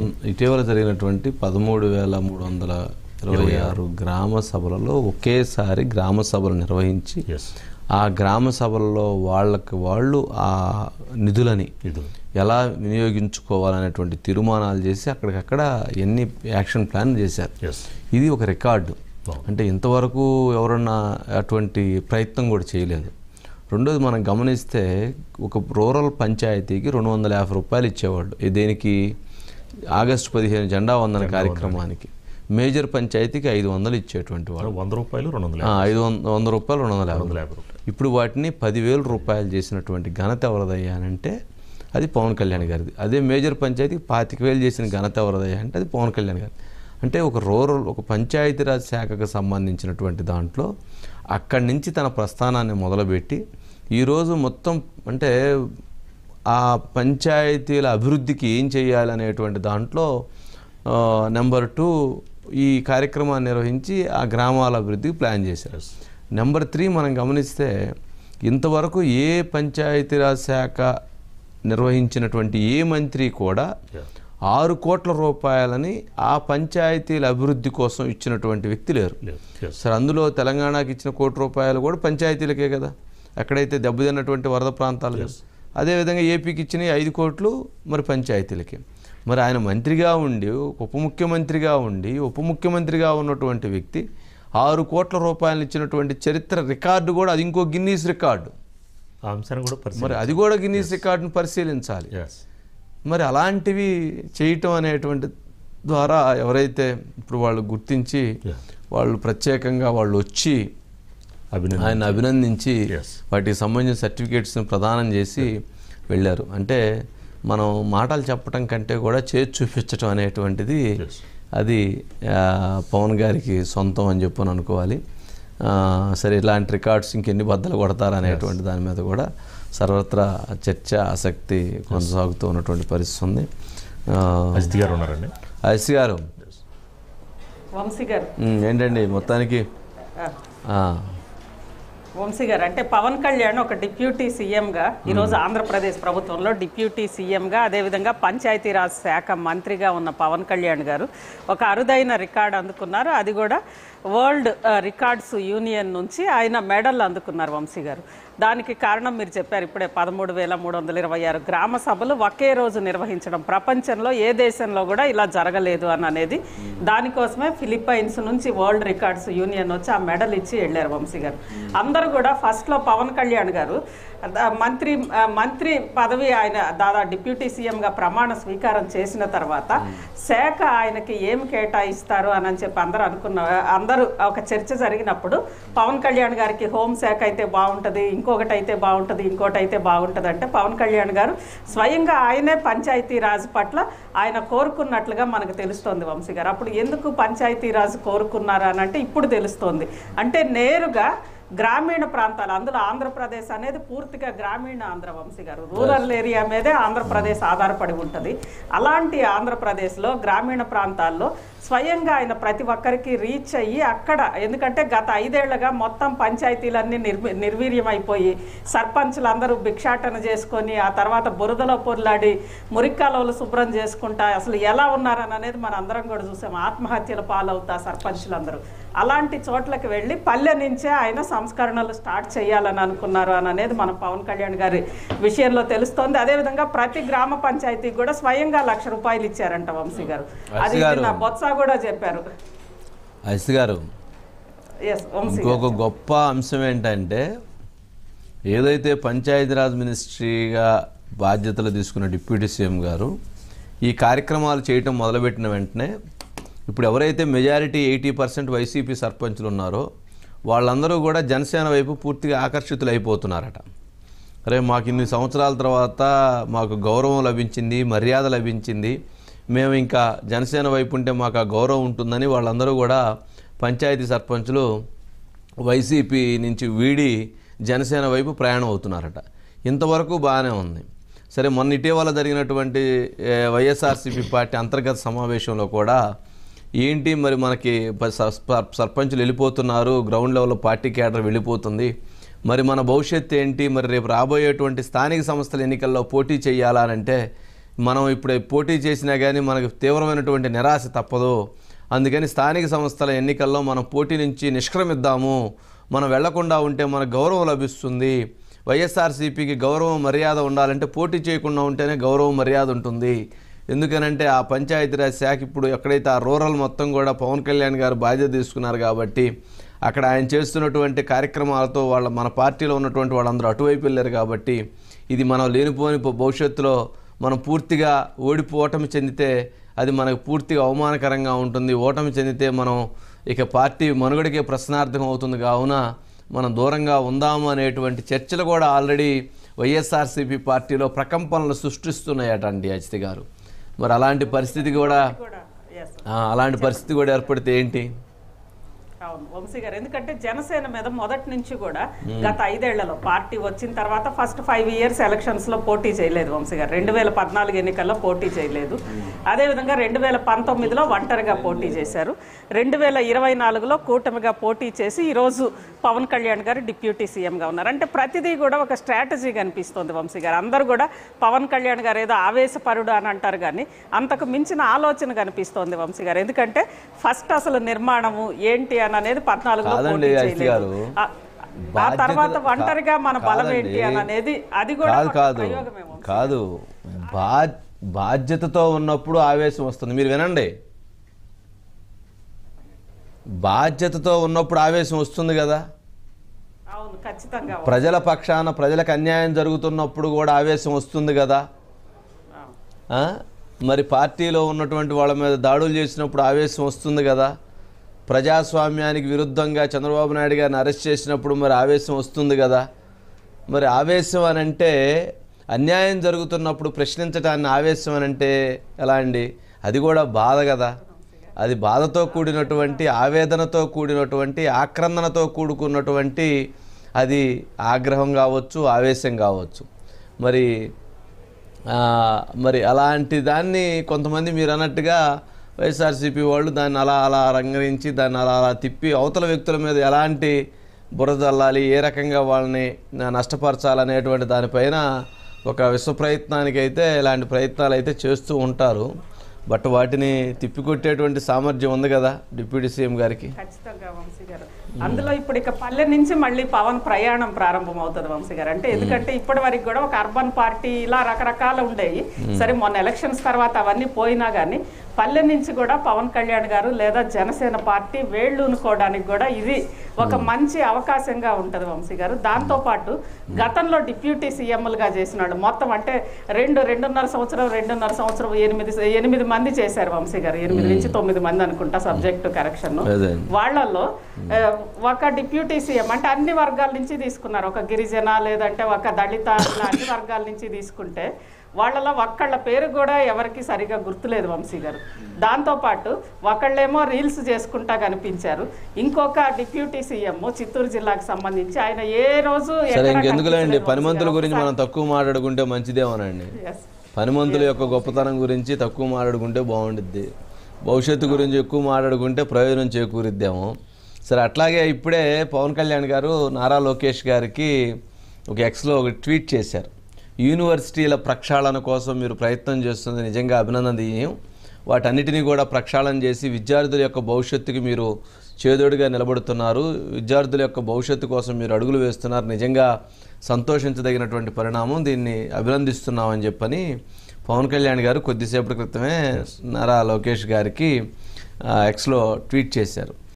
ఇటీవల జరిగినటువంటి పదమూడు వేల మూడు వందల ఇరవై ఆరు గ్రామ సభలలో ఒకేసారి గ్రామ సభలు నిర్వహించి ఎస్ ఆ గ్రామ సభల్లో వాళ్ళకి వాళ్ళు ఆ నిధులని ఇది ఎలా వినియోగించుకోవాలనేటువంటి తీర్మానాలు చేసి అక్కడికక్కడ ఎన్ని యాక్షన్ ప్లాన్ చేశారు ఎస్ ఇది ఒక రికార్డు అవును. అంటే ఇంతవరకు ఎవరన్నా అటువంటి ప్రయత్నం కూడా చేయలేదు రెండోది మనం గమనిస్తే ఒక రూరల్ పంచాయతీకి రెండు వందల యాభై రూపాయలు ఇచ్చేవాళ్ళు ఇది దేనికి ఆగస్టు పదిహేను జెండా వందన కార్యక్రమానికి మేజర్ పంచాయతీకి ఐదు వందలు ఇచ్చేటువంటి వాళ్ళు వంద రూపాయలు రెండు వందల ఆ, ఐదు వంద వంద రూపాయలు రెండు వందల యాభై వందల యాభై రూపాయలు ఇప్పుడు వాటిని పదివేల రూపాయలు చేసినటువంటి ఘనత ఎవరిదయ్యా అని అంటే అది పవన్ కళ్యాణ్ గారిది అదే మేజర్ పంచాయతీకి పాతిక వేలు చేసిన ఘనత ఎవరిదయ్యా అంటే అది పవన్ కళ్యాణ్ గారి అంటే ఒక రూరల్ ఒక పంచాయతీరాజ్ శాఖకు సంబంధించినటువంటి దాంట్లో అక్కడి నుంచి తన ప్రస్థానాన్ని మొదలుపెట్టి ఈరోజు మొత్తం అంటే ఆ పంచాయతీల అభివృద్ధికి ఏం చేయాలి అనేటువంటి దాంట్లో ఆ, నెంబర్ టూ ఈ కార్యక్రమాన్ని నిర్వహించి ఆ గ్రామాల అభివృద్ధికి ప్లాన్ చేశారు నెంబర్ త్రీ మనం గమనిస్తే ఇంతవరకు ఏ పంచాయతీరాజ్ శాఖ నిర్వహించినటువంటి ఏ మంత్రి కూడా Yeah. ఆరు కోట్ల రూపాయలని ఆ పంచాయతీల అభివృద్ధి కోసం ఇచ్చినటువంటి వ్యక్తి లేరు లేదు ఎస్ సరే అందులో తెలంగాణకి ఇచ్చిన కోటి రూపాయలు కూడా పంచాయతీలకే కదా ఎక్కడైతే దెబ్బతిన్నటువంటి వరద ప్రాంతాలు కదా. అదేవిధంగా ఏపీకి ఇచ్చిన ఐదు కోట్లు మరి పంచాయతీలకి మరి ఆయన మంత్రిగా ఉండి ఒక ఉప ముఖ్యమంత్రిగా ఉండి ఉప ముఖ్యమంత్రిగా ఉన్నటువంటి వ్యక్తి ఆరు కోట్ల రూపాయలు ఇచ్చినటువంటి చరిత్ర రికార్డు కూడా అది ఇంకో గిన్నీస్ రికార్డు ఆ అంశాన్ని కూడా పరిశీలి మరి అది కూడా గిన్నీస్ రికార్డును పరిశీలించాలి ఎస్ మరి అలాంటివి చేయటం అనేటువంటి ద్వారా ఎవరైతే ఇప్పుడు వాళ్ళు గుర్తించి Yeah. వాళ్ళు ప్రత్యేకంగా వాళ్ళు వచ్చి అభినందన ఆయన అభినందించి Yes. వాటికి సంబంధించిన సర్టిఫికేట్స్ని ప్రదానం చేసి వెళ్ళారు అంటే మనం మాటలు చెప్పటం కంటే కూడా చేసి చూపించటం అనేటువంటిది Yes. అది ఆ, పవన్ గారికి సొంతం అని చెప్పని అనుకోవాలి ఆ, సరే ఇలాంటి రికార్డ్స్ ఇంకెన్ని బద్దలు కొడతారు అనేటువంటి దాని మీద కూడా సర్వత్రా చర్చ ఆసక్తి కొనసాగుతూ ఉన్నటువంటి పరిస్థితి ఉంది ఆ, అజిత్ గారు ఉన్నారండి ఐసి గారు వంశీ గారు ఉమ్, ఏంటండి మొత్తానికి ఆ, ఆ, వంశీ గారు అంటే పవన్ కళ్యాణ్ ఒక డిప్యూటీ సీఎంగా ఈరోజు ఆంధ్రప్రదేశ్ ప్రభుత్వంలో డిప్యూటీ సీఎంగా అదేవిధంగా పంచాయతీరాజ్ శాఖ మంత్రిగా ఉన్న పవన్ కళ్యాణ్ గారు ఒక అరుదైన రికార్డు అందుకున్నారు అది కూడా వరల్డ్ ఆ, రికార్డ్స్ యూనియన్ నుంచి ఆయన మెడల్ అందుకున్నారు వంశీ గారు దానికి కారణం మీరు చెప్పారు ఇప్పుడే పదమూడు వేల మూడు వందల ఇరవై ఆరు గ్రామ సభలు ఒకే రోజు నిర్వహించడం ప్రపంచంలో ఏ దేశంలో కూడా ఇలా జరగలేదు అని అనేది దానికోసమే ఫిలిప్పైన్స్ నుంచి వరల్డ్ రికార్డ్స్ యూనియన్ వచ్చి ఆ మెడల్ ఇచ్చి వెళ్ళారు వంశీ గారు అందరూ కూడా ఫస్ట్లో పవన్ కళ్యాణ్ గారు ఆ, మంత్రి ఆ, మంత్రి పదవి ఆయన దాదా డిప్యూటీ సీఎంగా ప్రమాణ స్వీకారం చేసిన తర్వాత శాఖ ఆయనకి ఏం కేటాయిస్తారు అని అని చెప్పి అందరూ అనుకున్న అందరూ ఒక చర్చ జరిగినప్పుడు పవన్ కళ్యాణ్ గారికి హోం శాఖ అయితే బాగుంటుంది ఇంకొకటి అయితే బాగుంటుంది ఇంకోటి అయితే బాగుంటుంది అంటే పవన్ కళ్యాణ్ గారు స్వయంగా ఆయనే పంచాయతీ రాజ్ పట్ల ఆయన కోరుకున్నట్లుగా మనకు తెలుస్తోంది వంశీ గారు అప్పుడు ఎందుకు పంచాయతీ రాజ్ కోరుకున్నారు అని అంటే ఇప్పుడు తెలుస్తోంది అంటే నేరుగా గ్రామీణ ప్రాంతాలు అందులో ఆంధ్రప్రదేశ్ అనేది పూర్తిగా గ్రామీణ ఆంధ్ర వంశీ గారు రూరల్ ఏరియా మీదే ఆంధ్రప్రదేశ్ ఆధారపడి ఉంటుంది అలాంటి ఆంధ్రప్రదేశ్లో గ్రామీణ ప్రాంతాల్లో స్వయంగా ఆయన ప్రతి ఒక్కరికి రీచ్ అయ్యి అక్కడ ఎందుకంటే గత ఐదేళ్లుగా మొత్తం పంచాయతీలన్నీ నిర్వి నిర్వీర్యమైపోయి సర్పంచులందరూ భిక్షాటన చేసుకొని ఆ తర్వాత బురదలో పొర్లాడి మురిక్కాలవలు శుభ్రం చేసుకుంటా అసలు ఎలా ఉన్నారని అనేది మన అందరం కూడా చూసాం ఆత్మహత్యల పాలవుతా సర్పంచులందరూ అలాంటి చోట్లకి వెళ్ళి పల్లె నుంచే ఆయన సంస్కరణలు స్టార్ట్ చేయాలని అనుకున్నారు అని అనేది మన పవన్ కళ్యాణ్ గారి విషయంలో తెలుస్తోంది అదేవిధంగా ప్రతి గ్రామ పంచాయతీకి కూడా స్వయంగా లక్ష రూపాయలు ఇచ్చారంట వంశీ గారు అది వంశీ గారు. నా బొత్స కూడా చెప్పారు ఐసి గారు ఎస్ వంశీ గారు. ఇంకొక గొప్ప అంశం ఏంటంటే ఏదైతే పంచాయతీరాజ్ మినిస్ట్రీగా బాధ్యతలు తీసుకున్న డిప్యూటీ సీఎం గారు ఈ కార్యక్రమాలు చేయటం మొదలుపెట్టిన వెంటనే ఇప్పుడు ఎవరైతే మెజారిటీ ఎయిటీ పర్సెంట్ వైసీపీ సర్పంచులు ఉన్నారో వాళ్ళందరూ కూడా జనసేన వైపు పూర్తిగా ఆకర్షితులు అయిపోతున్నారట అరే మాకు ఇన్ని సంవత్సరాల తర్వాత మాకు గౌరవం లభించింది మర్యాద లభించింది మేము ఇంకా జనసేన వైపు ఉంటే మాకు ఆ గౌరవం ఉంటుందని వాళ్ళందరూ కూడా పంచాయతీ సర్పంచులు వైసీపీ నుంచి వీడి జనసేన వైపు ప్రయాణం అవుతున్నారట ఇంతవరకు బాగానే ఉంది సరే మొన్న ఇటీవల జరిగినటువంటి ఏ, వైఎస్ఆర్సీపీ పార్టీ అంతర్గత సమావేశంలో కూడా ఏంటి మరి మనకి ప- స- స- సర్పంచులు వెళ్ళిపోతున్నారు గ్రౌండ్ లెవెల్లో పార్టీ క్యాడర్ వెళ్ళిపోతుంది మరి మన భవిష్యత్తు ఏంటి మరి రేపు రాబోయేటువంటి స్థానిక సంస్థల ఎన్నికల్లో పోటీ చేయాలా అని అంటే మనం ఇప్పుడు పోటీ చేసినా కానీ మనకు తీవ్రమైనటువంటి నిరాశ తప్పదు అందుకని స్థానిక సంస్థల ఎన్నికల్లో మనం పోటీ నుంచి నిష్క్రమిద్దాము మనం వెళ్లకుండా ఉంటే మనకు గౌరవం లభిస్తుంది వైఎస్ఆర్సీపీకి గౌరవం మర్యాద ఉండాలంటే పోటీ చేయకుండా ఉంటేనే గౌరవం మర్యాద ఉంటుంది ఎందుకనంటే ఆ పంచాయతీరాజ్ శాఖ ఇప్పుడు ఎక్కడైతే ఆ రూరల్ మొత్తం కూడా పవన్ కళ్యాణ్ గారు బాధ్యత తీసుకున్నారు కాబట్టి అక్కడ ఆయన చేస్తున్నటువంటి కార్యక్రమాలతో వాళ్ళ మన పార్టీలో ఉన్నటువంటి వాళ్ళందరూ అటువైపు వెళ్ళారు కాబట్టి ఇది మనం లేనిపోని భ- భవిష్యత్తులో మనం పూర్తిగా ఓడిపో ఓటమి చెందితే అది మనకు పూర్తిగా అవమానకరంగా ఉంటుంది ఓటమి చెందితే మనం ఇక పార్టీ మనుగడికే ప్రశ్నార్థం అవుతుంది కావున మనం దూరంగా ఉందాము అనేటువంటి చర్చలు కూడా ఆల్రెడీ వైఎస్ఆర్సీపీ పార్టీలో ప్రకంపనలు సృష్టిస్తున్నాయట అండి అజిత్ గారు మరి అలాంటి పరిస్థితి కూడా కూడా ఎస్ ఆ, అలాంటి పరిస్థితి కూడా ఏర్పడితే ఏంటి అవును వంశీ గారు ఎందుకంటే జనసేన మీద మొదటి నుంచి కూడా గత ఐదేళ్లలో పార్టీ వచ్చిన తర్వాత ఫస్ట్ ఫైవ్ ఇయర్స్ ఎలక్షన్స్ లో పోటీ చేయలేదు వంశీ గారు రెండు వేల పద్నాలుగు ఎన్నికల్లో పోటీ చేయలేదు అదేవిధంగా రెండు వేల పంతొమ్మిదిలో ఒంటరిగా పోటీ చేశారు రెండు వేల ఇరవై నాలుగులో కూటమిగా పోటీ చేసి ఈరోజు పవన్ కళ్యాణ్ గారు డిప్యూటీ సీఎంగా ఉన్నారు అంటే ప్రతిదీ కూడా ఒక స్ట్రాటజీ కనిపిస్తుంది వంశీ గారు అందరూ కూడా పవన్ కళ్యాణ్ గారు ఏదో ఆవేశపరుడు అని అంటారు కానీ అంతకు మించిన ఆలోచన కనిపిస్తోంది వంశీ గారు ఎందుకంటే ఫస్ట్ అసలు నిర్మాణము ఏంటి అని అనేది పద్నాలుగులో కాదండి, పోటీ అజిత్ చేయలేదు గారు. ఆ- ఆ బాధ్యతలు- తర్వాత ఒంటరిగా మన బలం కాదండి. ఏంటి అని అనేది అది కూడా కాదు ఒక కాదు ప్రయోగమే వంశీ. కాదు బా బాధ్యతతో ఉన్నప్పుడు ఆవేశం వస్తుంది మీరు వినండి బాధ్యతతో ఉన్నప్పుడు ఆవేశం వస్తుంది కదా అవును ఖచ్చితంగా ప్రజల పక్షాన ప్రజలకు అన్యాయం జరుగుతున్నప్పుడు కూడా ఆవేశం వస్తుంది కదా అవును. ఆ? మరి పార్టీలో ఉన్నటువంటి వాళ్ళ మీద దాడులు చేసినప్పుడు ఆవేశం వస్తుంది కదా ప్రజాస్వామ్యానికి విరుద్ధంగా చంద్రబాబు నాయుడు గారిని అరెస్ట్ చేసినప్పుడు మరి ఆవేశం వస్తుంది కదా మరి ఆవేశం అని అంటే అన్యాయం జరుగుతున్నప్పుడు ప్రశ్నించటాన్ని ఆవేశం అని అంటే ఎలా అండి అది కూడా బాధ కదా అది బాధతో కూడినటువంటి ఆవేదనతో కూడినటువంటి ఆక్రందనతో కూడుకున్నటువంటి అది ఆగ్రహం కావచ్చు ఆవేశం కావచ్చు మరి ఆ, మరి అలాంటి దాన్ని కొంతమంది మీరు అన్నట్టుగా వైఎస్ఆర్సీపీ వాళ్ళు దాన్ని అలా అలా రంగరించి దాన్ని అలా అలా తిప్పి అవతల వ్యక్తుల మీద ఎలాంటి బురద చల్లాలి ఏ రకంగా వాళ్ళని న- నష్టపరచాలనేటువంటి దానిపైన ఒక విశ్వ ప్రయత్నానికైతే ఇలాంటి ప్రయత్నాలు అయితే చేస్తూ ఉంటారు బట్ వాటిని తిప్పికొట్టేటువంటి సామర్థ్యం ఉంది కదా డిప్యూటీ సీఎం గారికి ఖచ్చితంగా వంశీ గారు అందులో ఇప్పుడు ఇక పల్లె నుంచి మళ్ళీ పవన్ ప్రయాణం ప్రారంభం అవుతుంది వంశీ గారు అంటే ఎందుకంటే ఇప్పటి వరకు కూడా ఒక అర్బన్ పార్టీ ఇలా రకరకాలు ఉండేవి సరే మొన్న ఎలక్షన్స్ తర్వాత అవన్నీ పోయినా కానీ పల్లె నుంచి కూడా పవన్ కళ్యాణ్ గారు లేదా జనసేన పార్టీ వేళ్ళు ఉనుకోవడానికి కూడా ఇది ఒక మంచి అవకాశంగా ఉంటది వంశీ గారు దాంతో పాటు గతంలో డిప్యూటీ సీఎంలుగా చేసినాడు మొత్తం అంటే రెండు రెండున్నర సంవత్సరం రెండున్నర సంవత్సరం ఎనిమిది ఎనిమిది మంది చేశారు వంశీ గారు ఎనిమిది నుంచి తొమ్మిది మంది అనుకుంటా సబ్జెక్ట్ కరెక్షన్ అదే వాళ్ళల్లో ఆ, ఒక డిప్యూటీ సీఎం అంటే అన్ని వర్గాల నుంచి తీసుకున్నారు ఒక గిరిజన లేదంటే ఒక దళిత ఇలా అన్ని వర్గాల నుంచి తీసుకుంటే వాళ్ళలో ఒక్కళ్ళ పేరు కూడా ఎవరికి సరిగా గుర్తులేదు వంశీ గారు దాంతోపాటు ఒకళ్ళేమో రీల్స్ చేసుకుంటా కనిపించారు ఇంకొక డిప్యూటీ సీఎం చిత్తూరు జిల్లాకు సంబంధించి ఆయన ఏ రోజు సరే ఎక్కడా ఇంకెందుకులేండి కనిపించలేదు పనిమంతుల వంశీ గురించి గారు. మనం తక్కువ మాట్లాడుకుంటే మంచిదేమోనండి Yes. పనిమంతుల యొక్క గొప్పతనం గురించి తక్కువ మాట్లాడుకుంటే బాగుండిద్ది భవిష్యత్తు గురించి ఎక్కువ మాట్లాడుకుంటే ప్రయోజనం చేకూరిద్దేమో సరే అట్లాగే ఇప్పుడే పవన్ కళ్యాణ్ గారు నారా లోకేష్ గారికి ఒక ఎక్స్లో ఒక ట్వీట్ చేశారు యూనివర్సిటీల ప్రక్షాళన కోసం మీరు ప్రయత్నం చేస్తుంది నిజంగా అభినందనీయం వాటన్నిటినీ కూడా ప్రక్షాళన చేసి విద్యార్థుల యొక్క భవిష్యత్తుకి మీరు చేదోడుగా నిలబడుతున్నారు విద్యార్థుల యొక్క భవిష్యత్తు కోసం మీరు అడుగులు వేస్తున్నారు నిజంగా సంతోషించదగినటువంటి పరిణామం దీన్ని అభినందిస్తున్నామని చెప్పని పవన్ కళ్యాణ్ గారు కొద్దిసేపటి క్రితమే నారా లోకేష్ గారికి ఆ, ఎక్స్లో ట్వీట్ చేశారు